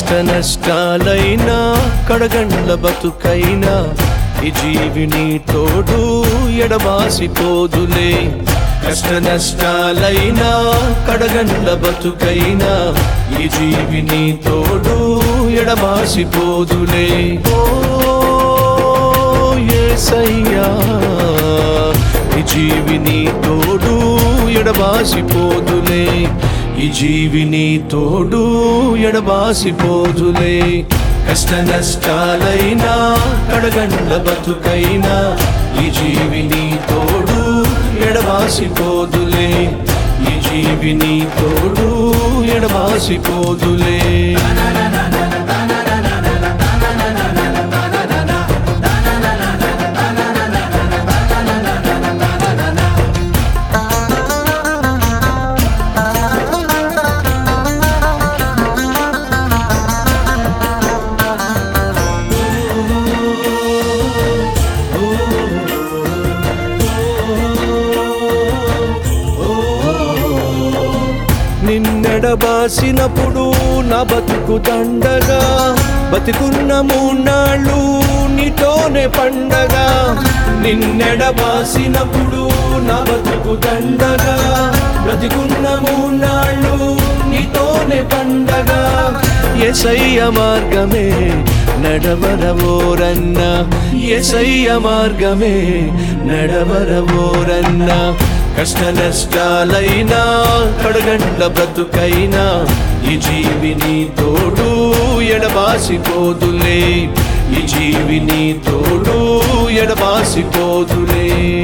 కష్ట నష్టాలైనా కడగండ్ల బతుకైనా ఈ జీవిని తోడు ఎడబాసిపోదులే కష్ట నష్టాలైనా కడగండ్ల బతుకైనా ఈ జీవిని తోడు ఎడబాసిపోదులే ఓ యేసయ్యా ఈ జీవిని తోడు ఎడబాసిపోదులే ఈ జీవిని తోడు ఎడబాసిపోదులే కష్ట నష్టాలైనా కడగండ్ల బతుకైనా ఈ జీవిని తోడు ఎడబాసిపోదులే ఈ జీవిని తోడు ఎడబాసిపోదులే నిన్నెడబాసినప్పుడు నా బతుకు దండగా బతికున్న మూన్నాళ్ళు నీతోనే పండగ నిన్నెడబాసినప్పుడు నా బతుకు దండగా బ్రతికున్న మూన్నాళ్ళు నీతోనే పండగ ఎసయ్య మార్గమే నడవరవోరన్న ఎసయ్య మార్గమే నడవరవోరన్న కష్ట నష్టాలైనా కడగండ్ల బ్రతుకైనా ఈ జీవిని తోడు ఎడబాసిపోదులే ఈ జీవిని తోడు ఎడబాసిపోదులే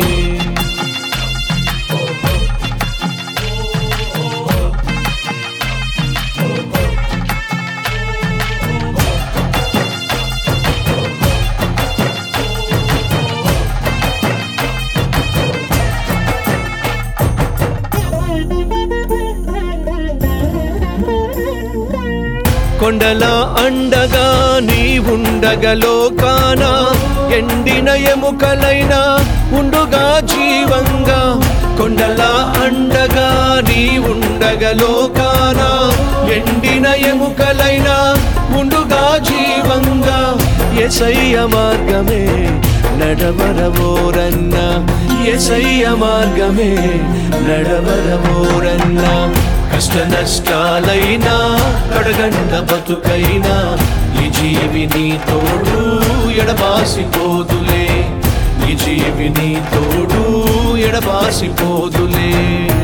కొండల అండగా నీ ఉండగలోకాన ఎండిన ఎముకలైనా ఉండుగా జీవంగా కొండల అండగా నీ ఉండగలోకాన ఎండిన ఎముకలైనా ఉండుగా జీవంగా ఎసయ్య మార్గమే నడవరవోరన్న ఎసయ్య మార్గమే నడవరవోరన్న కష్ట నష్టాలైనా కడగండ బతుకైనా ఈ జీవిని తోడు ఎడబాసిపోదులే ఈ జీవిని తోడు ఎడబాసిపోదులే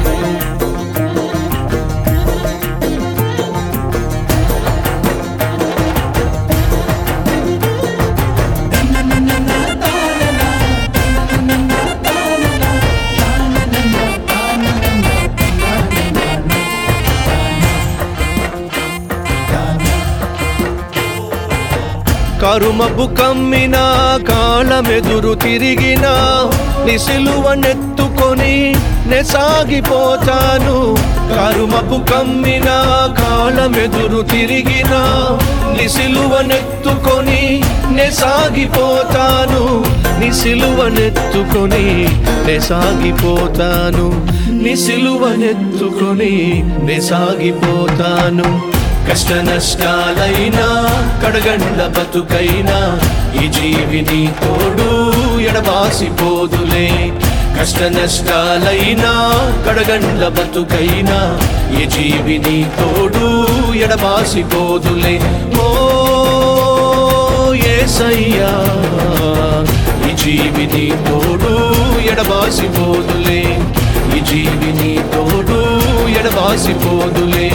కరుమపు కమ్మిన కాలమెదురు తిరిగిన నిసిలువనెత్తుకొని నెసాగిపోతాను కరుమపు కమ్మిన కాలమెదురు తిరిగిన నిసిలువనెత్తుకొని నెసాగిపోతాను నిసిలువనెత్తుకొని నెసాగిపోతాను నిసిలువనెత్తుకొని నెసాగిపోతాను కష్ట నష్టాలైనా కడగండ్ల బతుకైనా ఈ జీవిని తోడు ఎడబాసిపోదులే కష్ట నష్టాలైనా కడగండ్ల బతుకైనా ఈ జీవిని తోడు ఎడబాసిపోదులే ఓ ఏసయ్యా ఈ జీవిని తోడు ఎడబాసిపోదులే ఈ జీవిని తోడు ఎడబాసిపోదులే